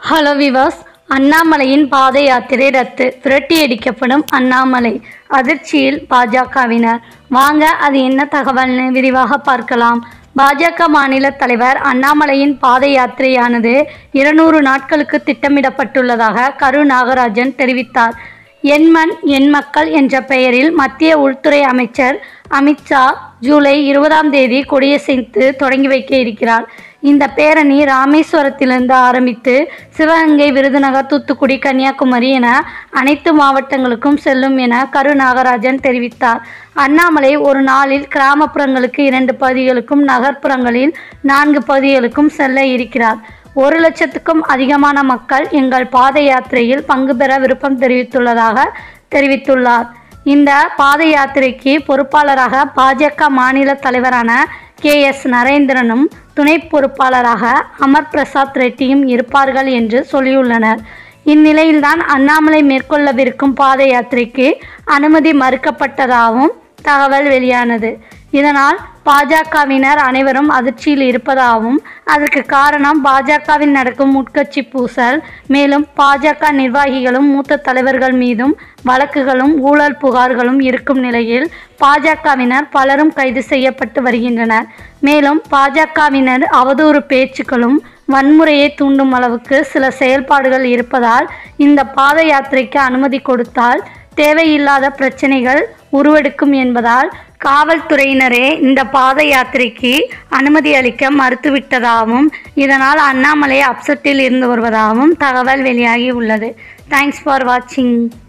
hello விவாஸ் அண்ணாமலையின் பாத யாத்திரை ரத்து விரட்டியடிக்கப்படும் அண்ணாமலை அதிர்ச்சியில் பாஜகவினர் வாங்க அது என்ன தகவல்னு விரிவாக பார்க்கலாம் பாஜக மாநில தலைவர் அண்ணாமலையின் பாத யாத்திரையானது இருநூறு நாட்களுக்கு திட்டமிடப்பட்டுள்ளதாக கரு நாகராஜன் தெரிவித்தார் என் மண் என் மக்கள் என்ற பெயரில் மத்திய உள்துறை அமைச்சர் அமித்ஷா ஜூலை இருபதாம் தேதி கொடியசைத்து தொடங்கி வைக்க இருக்கிறார் இந்த பேரணி ராமேஸ்வரத்திலிருந்து ஆரம்பித்து சிவகங்கை விருதுநகர் தூத்துக்குடி கன்னியாகுமரி என அனைத்து மாவட்டங்களுக்கும் செல்லும் என கரு நாகராஜன் தெரிவித்தார் அண்ணாமலை ஒரு நாளில் கிராமப்புறங்களுக்கு இரண்டு பகுதிகளுக்கும் நகர்ப்புறங்களில் நான்கு பகுதிகளுக்கும் செல்ல இருக்கிறார் ஒரு லட்சத்துக்கும் அதிகமான மக்கள் எங்கள் பாத யாத்திரையில் பங்கு பெற விருப்பம் தெரிவித்துள்ளதாக தெரிவித்துள்ளார் இந்த பாத யாத்திரைக்கு பொறுப்பாளராக பாஜக மாநில தலைவரான கே எஸ் நரேந்திரனும் துணை பொறுப்பாளராக அமர் பிரசாத் ரெட்டியும் இருப்பார்கள் என்று சொல்லியுள்ளனர் இந்நிலையில்தான் அண்ணாமலை மேற்கொள்ளவிருக்கும் பாத யாத்திரைக்கு அனுமதி மறுக்கப்பட்டதாகவும் தகவல் வெளியானது இதனால் பாஜகவினர் அனைவரும் அதிர்ச்சியில் இருப்பதாகவும் அதற்கு காரணம் பாஜகவில் நடக்கும் உட்கட்சி பூசல் மேலும் பாஜக நிர்வாகிகளும் மூத்த தலைவர்கள் மீதும் வழக்குகளும் ஊழல் புகார்களும் இருக்கும் நிலையில் பாஜகவினர் பலரும் கைது செய்யப்பட்டு வருகின்றனர் மேலும் பாஜகவினர் அவதூறு பேச்சுக்களும் வன்முறையை தூண்டும் அளவுக்கு சில செயல்பாடுகள் இருப்பதால் இந்த பாத யாத்திரைக்கு அனுமதி கொடுத்தால் தேவையில்லாத பிரச்சனைகள் உருவெடுக்கும் என்பதால் காவல்துறையினரே இந்த பாத யாத்திரைக்கு அனுமதி அளிக்க மறுத்துவிட்டதாகவும் இதனால் அண்ணாமலை அப்செட்டில் இருந்து வருவதாகவும் தகவல் வெளியாகி உள்ளது தேங்க்ஸ் ஃபார் வாட்சிங்